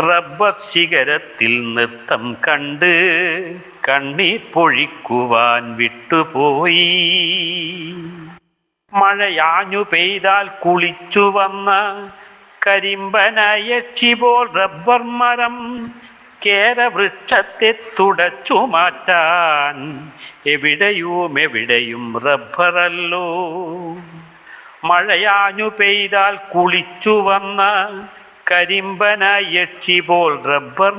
rubber ശിഖരത്തിൽ നൃത്തം കണ്ട് കണ്ണീർ പൊഴിക്കുവാൻ വിട്ടുപോയി മഴയാഞ്ഞു പെയ്താൽ കുളിച്ചു വന്ന കരിമ്പനയക്ഷി പോൽ റബ്ബർ മരം കേരവൃക്ഷത്തെ തുടച്ചു മാറ്റാൻ എവിടെയും എവിടെയും റബ്ബറല്ലോ മഴയാഞ്ഞു പെയ്താൽ കുളിച്ചു വന്ന കരിമ്പനയക്ഷി പോൽ റബ്ബർ